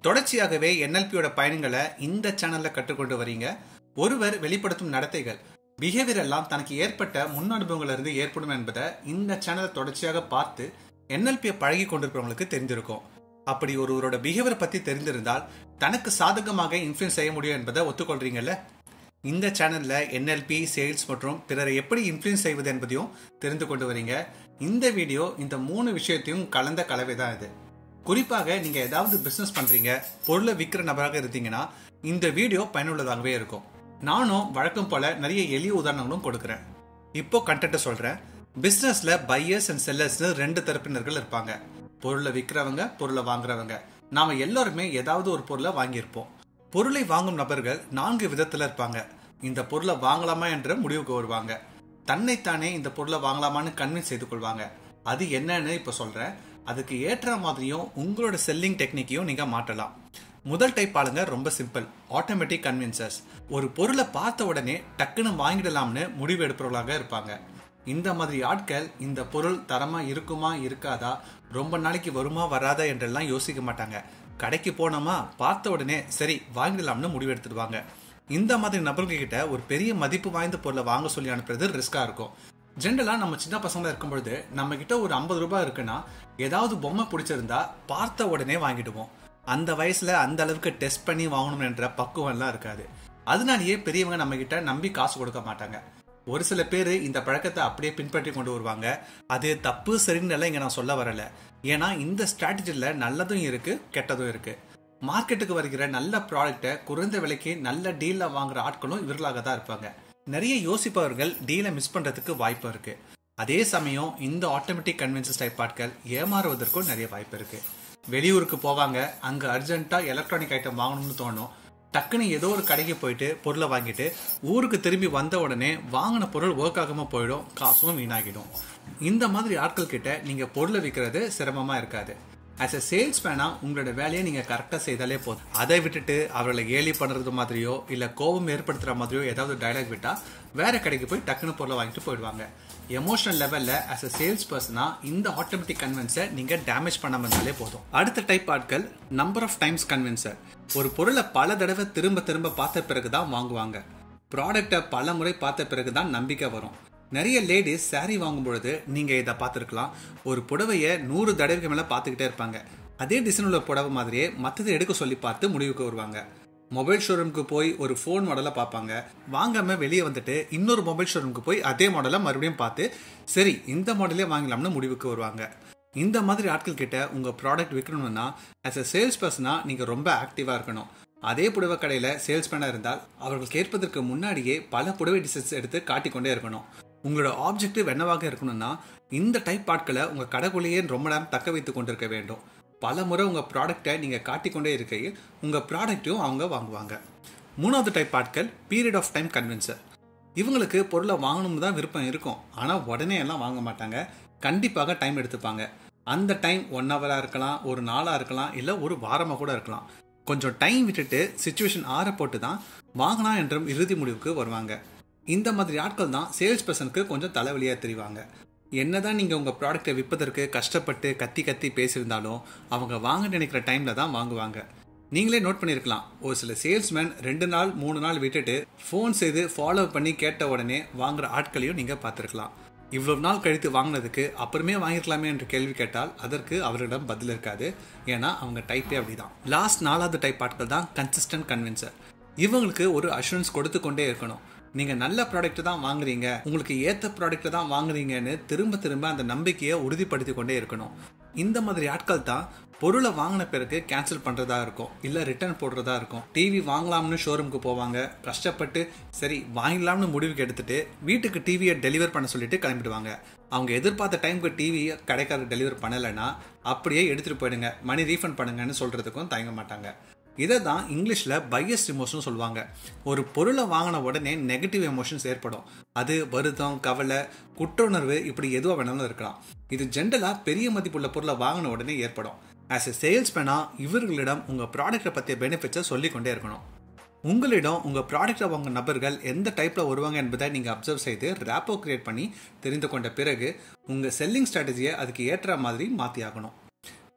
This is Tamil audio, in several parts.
தொடர்ச்சியாகவே என்எல்பியோட பயணங்களை இந்த சேனல்ல கற்றுக்கொண்டு வரீங்க ஒருவர் வெளிப்படுத்தும் நடத்தைகள் பிஹேவியர் எல்லாம் தனக்கு ஏற்பட்ட முன் அனுபவங்கள்ல இருந்து ஏற்படும் என்பதை இந்த சேனலை தொடர்ச்சியாக பார்த்து என்எல்பியை பழகி கொண்டிருப்பவங்களுக்கு தெரிஞ்சிருக்கும் அப்படி ஒருவரோட பிஹேவியர் பத்தி தெரிந்திருந்தால் தனக்கு சாதகமாக இன்ஃபுளுன்ஸ் செய்ய முடியும் என்பதை ஒத்துக்கொள்றீங்கல்ல இந்த சேனல்ல என்எல்பி சேல்ஸ் மற்றும் பிறரை எப்படி இன்ஃப்ளூயன்ஸ் செய்வது என்பதையும் தெரிந்து கொண்டு வரீங்க இந்த வீடியோ இந்த மூணு விஷயத்தையும் கலந்த கலவை தான் இது குறிப்பாக நீங்க ஏதாவது பிசினஸ் பண்றீங்க பொருளை விற்கிற நபராக இருந்தீங்கன்னா இந்த வீடியோ பயனுள்ளதாகவே இருக்கும் நானும் வழக்கம் போல நிறைய எளிய உதாரணங்களும் கொடுக்குறேன் இப்போ கண்டென்ட்டை சொல்றேன் பிசினஸ்ல பையர்ஸ் அண்ட் செல்லர்ஸ்னு ரெண்டு தரப்பினர்கள் இருப்பாங்க பொருளை விற்கிறவங்க பொருளை வாங்குறவங்க நாம எல்லாருமே ஏதாவது ஒரு பொருளை வாங்கியிருப்போம் பொருளை வாங்கும் நபர்கள் நான்கு விதத்துல இருப்பாங்க இந்த பொருளை வாங்கலாமா என்ற முடிவுக்கு வருவாங்க தன்னைத்தானே இந்த பொருளை வாங்கலாமான்னு கன்வின்ஸ் செய்து கொள்வாங்க அது என்னன்னு இப்ப சொல்றேன் அதுக்கு ஏற்ற மாதிரியும் உங்களோட செல்லிங் டெக்னிக்கையும் நீங்க மாற்றலாம் முதல் டைப் ஆளுங்க ரொம்ப சிம்பிள் ஆட்டோமேட்டிக் கன்வின்சர்ஸ் ஒரு பொருளை பார்த்த உடனே டக்குன்னு வாங்கிடலாம்னு முடிவு எடுப்பவர்களாக இருப்பாங்க இந்த மாதிரி ஆட்கள் இந்த பொருள் தரமா இருக்குமா இருக்காதா ரொம்ப நாளைக்கு வருமா வராதா என்றெல்லாம் யோசிக்க மாட்டாங்க கடைக்கு போனோமா பார்த்த உடனே சரி வாங்கிடலாம்னு முடிவு எடுத்துடுவாங்க இந்த மாதிரி நபர்கள் கிட்ட ஒரு பெரிய மதிப்பு வாய்ந்த பொருளை வாங்க சொல்லி அனுப்புறது ரிஸ்கா இருக்கும் ஜென்ரலா நம்ம சின்ன பசங்களா இருக்கும் பொழுது நம்ம கிட்ட ஒரு ஐம்பது ரூபாய் இருக்குன்னா ஏதாவது பொம்மை பிடிச்சிருந்தா பார்த்த உடனே வாங்கிடுவோம் அந்த வயசுல அந்த அளவுக்கு டெஸ்ட் பண்ணி வாங்கணும் என்ற பக்குவம் எல்லாம் இருக்காது அதனாலேயே பெரியவங்க நம்ம கிட்ட நம்பி காசு கொடுக்க மாட்டாங்க ஒரு சில பேர் இந்த பழக்கத்தை அப்படியே பின்பற்றி கொண்டு வருவாங்க அது தப்பு சரின்னு எல்லாம் இங்க நான் சொல்ல வரல ஏன்னா இந்த ஸ்ட்ராட்டஜில நல்லதும் இருக்கு கெட்டதும் இருக்கு மார்க்கெட்டுக்கு வருகிற நல்ல ப்ராடக்ட்டை குறைந்த விலைக்கு நல்ல டீல்ல வாங்குற ஆட்களும் இவர்களாக தான் இருப்பாங்க நிறைய யோசிப்பவர்கள் டீலை மிஸ் பண்றதுக்கு வாய்ப்பு இருக்கு அதே சமயம் இந்த ஆட்டோமேட்டிக் கன்வென்சஸ் டைப் ஆட்கள் ஏமாறுவதற்கும் நிறைய வாய்ப்பு இருக்கு வெளியூருக்கு போவாங்க அங்க அர்ஜென்ட்டா எலக்ட்ரானிக் ஐட்டம் வாங்கணும்னு தோணும் டக்குன்னு ஏதோ ஒரு கடைக்கு போயிட்டு பொருளை வாங்கிட்டு ஊருக்கு திரும்பி வந்த உடனே வாங்கின பொருள் ஒர்க் ஆகாம போயிடும் காசும் வீணாகிடும் இந்த மாதிரி ஆட்கள் கிட்ட நீங்க பொருளை விற்கிறது சிரமமா இருக்காது ஆஸ் எ சேல்ஸ் மேனா உங்களோட வேலையை நீங்க கரெக்டா செய்தாலே போதும் அதை விட்டுட்டு அவர்களை கேலி பண்றது மாதிரியோ இல்ல கோபம் ஏற்படுத்துற மாதிரியோ ஏதாவது டைலாக் விட்டா வேற கடைக்கு போய் டக்குன்னு பொருளை வாங்கிட்டு போயிடுவாங்க எமோஷனல் லெவல்ல ஆஸ் அ சேல்ஸ் பர்சனா இந்த ஆட்டோமேட்டிக் கன்வென்ஸை நீங்க டேமேஜ் பண்ணாம இருந்தாலே போதும் அடுத்த டைப் ஆட்கள் நம்பர் ஆஃப் டைம்ஸ் கன்வென்சர் ஒரு பொருளை பல தடவை திரும்ப திரும்ப பார்த்த பிறகு தான் வாங்குவாங்க ப்ராடக்டை பல முறை பார்த்த பிறகு தான் நம்பிக்கை வரும் நிறைய லேடிஸ் saree வாங்கும் பொழுது நீங்க இதை பார்த்துருக்கலாம் ஒரு புடவைய நூறு தடவைக்கு மேல பார்த்துக்கிட்டே இருப்பாங்க அதே டிசைன் உள்ள புடவை மாதிரியே மற்றதை எடுக்க சொல்லி பார்த்து முடிவுக்கு வருவாங்க மொபைல் ஷோரூமுக்கு போய் ஒரு ஃபோன் மாடலை பார்ப்பாங்க வாங்காம வெளியே வந்துட்டு இன்னொரு மொபைல் ஷோரூமுக்கு போய் அதே மாடலை மறுபடியும் பார்த்து சரி இந்த மாடலே வாங்கலாம்னு முடிவுக்கு வருவாங்க இந்த மாதிரி ஆட்கள் கிட்ட உங்க ப்ராடக்ட் விற்கணும்னா ஆஸ் அ சேல்ஸ் பர்சனா நீங்க ரொம்ப ஆக்டிவா இருக்கணும் அதே புடவை கடையில சேல்ஸ்மேனா இருந்தால் அவர்கள் கேட்பதற்கு முன்னாடியே பல புடவை டிசைன்ஸ் எடுத்து காட்டிக்கொண்டே இருக்கணும் உங்களோட ஆப்ஜெக்டிவ் என்னவாக இருக்கணும்னா இந்த டைப் ஆட்களை உங்க கடைக்குள்ளேயே ரொம்ப நேரம் தக்க வைத்துக் கொண்டிருக்க வேண்டும் பல முறை உங்க ப்ராடக்டை நீங்க காட்டிக்கொண்டே இருக்கையில் உங்க ப்ராடக்ட்டையும் அவங்க வாங்குவாங்க மூணாவது டைப் ஆட்கள் பீரியட் ஆஃப் டைம் கன்வின்சர் இவங்களுக்கு பொருளை வாங்கணும்னு தான் விருப்பம் இருக்கும் ஆனால் உடனே எல்லாம் வாங்க மாட்டாங்க கண்டிப்பாக டைம் எடுத்துப்பாங்க அந்த டைம் ஒன் ஹவராக இருக்கலாம் ஒரு நாளாக இருக்கலாம் இல்லை ஒரு வாரமாக கூட இருக்கலாம் கொஞ்சம் டைம் விட்டுட்டு சுச்சுவேஷன் ஆற போட்டு தான் வாங்கலாம் என்ற இறுதி முடிவுக்கு வருவாங்க இந்த மாதிரி ஆட்கள் தான் சேல்ஸ் பர்சனுக்கு கொஞ்சம் தலைவலியாக தெரிவாங்க என்னதான் நீங்கள் உங்கள் ப்ராடக்ட்டை விற்பதற்கு கஷ்டப்பட்டு கத்தி கத்தி பேசியிருந்தாலும் அவங்க வாங்க நினைக்கிற டைமில் தான் வாங்குவாங்க நீங்களே நோட் பண்ணியிருக்கலாம் ஒரு சில சேல்ஸ்மேன் ரெண்டு நாள் மூணு நாள் விட்டுட்டு ஃபோன் செய்து ஃபாலோ பண்ணி கேட்ட உடனே வாங்குற ஆட்களையும் நீங்கள் பார்த்துருக்கலாம் இவ்வளவு நாள் கழித்து வாங்கினதுக்கு அப்புறமே வாங்கிருக்கலாமே என்று கேள்வி கேட்டால் அதற்கு அவரிடம் பதில் இருக்காது ஏன்னா அவங்க டைப்பே அப்படிதான் லாஸ்ட் நாலாவது டைப் ஆட்கள் தான் கன்சிஸ்டன்ட் கன்வின்சர் இவங்களுக்கு ஒரு அஷூரன்ஸ் கொடுத்து கொண்டே இருக்கணும் நீங்க நல்ல ப்ராடக்ட் தான் வாங்குறீங்க உங்களுக்கு ஏத்த ப்ராடக்ட் தான் வாங்குறீங்கன்னு திரும்ப திரும்ப அந்த நம்பிக்கையை உறுதிப்படுத்தி கொண்டே இருக்கணும் இந்த மாதிரி ஆட்கள் தான் பொருளை வாங்கின பிறகு கேன்சல் பண்றதா இருக்கும் இல்ல ரிட்டர்ன் போடுறதா இருக்கும் டிவி வாங்கலாம்னு ஷோரூமுக்கு போவாங்க கஷ்டப்பட்டு சரி வாங்கலாம்னு முடிவுக்கு எடுத்துட்டு வீட்டுக்கு டிவியை டெலிவர் பண்ண சொல்லிட்டு கிளம்பிடுவாங்க அவங்க எதிர்பார்த்த டைமுக்கு டிவியை கடைக்காரர் டெலிவர் பண்ணலைன்னா அப்படியே எடுத்துட்டு போயிடுங்க மணி ரீஃபண்ட் பண்ணுங்கன்னு சொல்றதுக்கும் தயங்க மாட்டாங்க இதை தான் இங்கிலீஷில் பையஸ் எமோஷன் சொல்லுவாங்க ஒரு பொருளை வாங்கின உடனே நெகட்டிவ் எமோஷன்ஸ் ஏற்படும் அது வருத்தம் கவலை குற்றுணர்வு இப்படி எதுவாக வேணாலும் இருக்கலாம் இது ஜென்ரலாக பெரிய மதிப்புள்ள பொருளை வாங்கின உடனே ஏற்படும் ஆஸ் எ சேல்ஸ்மேனா இவர்களிடம் உங்கள் ப்ராடக்ட்டை பற்றிய பெனிஃபிட்ஸை சொல்லிக்கொண்டே இருக்கணும் உங்களிடம் உங்கள் ப்ராடக்ட்டை வாங்க நபர்கள் எந்த டைப்பில் வருவாங்க என்பதை நீங்கள் அப்சர்வ் செய்து ரேப்போ கிரியேட் பண்ணி தெரிந்து கொண்ட பிறகு உங்கள் செல்லிங் ஸ்ட்ராட்டஜியை அதுக்கு ஏற்ற மாதிரி மாற்றி ஆகணும்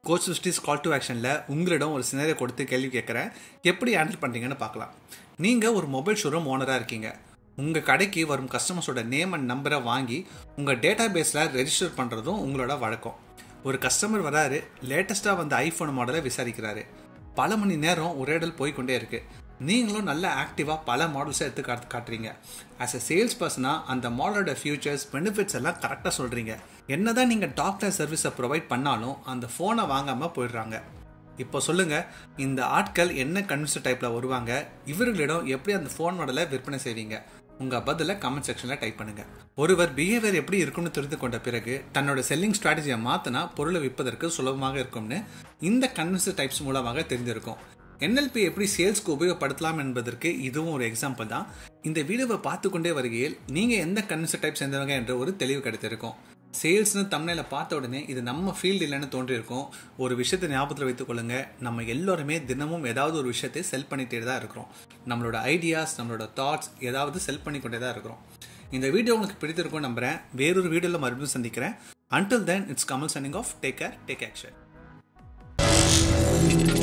கோச் சிஸ்டிஸ் கால் டு ஆக்ஷனில் உங்களிடம் ஒரு சினரை கொடுத்து கேள்வி கேட்குறேன் எப்படி ஹேண்டில் பண்ணுறீங்கன்னு பார்க்கலாம் நீங்கள் ஒரு மொபைல் ஷோரூம் ஓனராக இருக்கீங்க உங்கள் கடைக்கு வரும் கஸ்டமர்ஸோட நேம் அண்ட் நம்பரை வாங்கி உங்கள் டேட்டா பேஸில் ரெஜிஸ்டர் பண்ணுறதும் உங்களோட வழக்கம் ஒரு கஸ்டமர் வராரு லேட்டஸ்ட்டாக வந்த ஐஃபோன் மாடலை விசாரிக்கிறாரு பல மணி நேரம் உரையாடல் போய்க்கொண்டே இருக்கு நீங்களும் நல்ல ஆக்டிவாக பல மாடல்ஸை எடுத்து காட்டு காட்டுறீங்க ஆஸ் அ சேல்ஸ் பர்சனாக அந்த மாடலோட ஃபியூச்சர்ஸ் பெனிஃபிட்ஸ் எல்லாம் கரெக்டாக சொல்கிறீங்க என்னதான் நீங்கள் டாக்டர் சர்வீஸை ப்ரொவைட் பண்ணாலும் அந்த ஃபோனை வாங்காமல் போயிடுறாங்க இப்போ சொல்லுங்கள் இந்த ஆட்கள் என்ன கன்வின்ஸ் டைப்பில் வருவாங்க இவர்களிடம் எப்படி அந்த ஃபோன் மாடலை விற்பனை செய்வீங்க உங்கள் பதிலை கமெண்ட் செக்ஷனில் டைப் பண்ணுங்கள் ஒருவர் பிஹேவியர் எப்படி இருக்குன்னு தெரிந்து கொண்ட பிறகு தன்னோட செல்லிங் ஸ்ட்ராட்டஜியை மாற்றினா பொருளை விற்பதற்கு சுலபமாக இருக்கும்னு இந்த கன்வின்ஸ் டைப்ஸ் மூலமாக தெரிஞ்சிருக்கும் என்எல்பி எப்படி சேல்ஸ்க்கு உபயோகப்படுத்தலாம் என்பதற்கு இதுவும் ஒரு எக்ஸாம்பிள் தான் இந்த வீடியோவை பார்த்து கொண்டே வருகையில் நீங்கள் எந்த கன்வின்ஸ் டைப் சேர்ந்தவங்க என்ற ஒரு தெளிவு கிடைத்திருக்கும் சேல்ஸ்னு தமிழில் பார்த்த உடனே இது நம்ம ஃபீல்டு இல்லைன்னு தோன்றியிருக்கும் ஒரு விஷயத்தை ஞாபகத்தில் வைத்துக் கொள்ளுங்க நம்ம எல்லோருமே தினமும் ஏதாவது ஒரு விஷயத்தை செல் பண்ணிகிட்டே தான் இருக்கிறோம் நம்மளோட ஐடியாஸ் நம்மளோட தாட்ஸ் ஏதாவது செல் பண்ணிக்கொண்டே தான் இருக்கிறோம் இந்த வீடியோ உங்களுக்கு பிடித்திருக்கும் நம்புறேன் வேறொரு வீடியோவில் மறுபடியும் சந்திக்கிறேன் until then it's Kamal signing off take care take action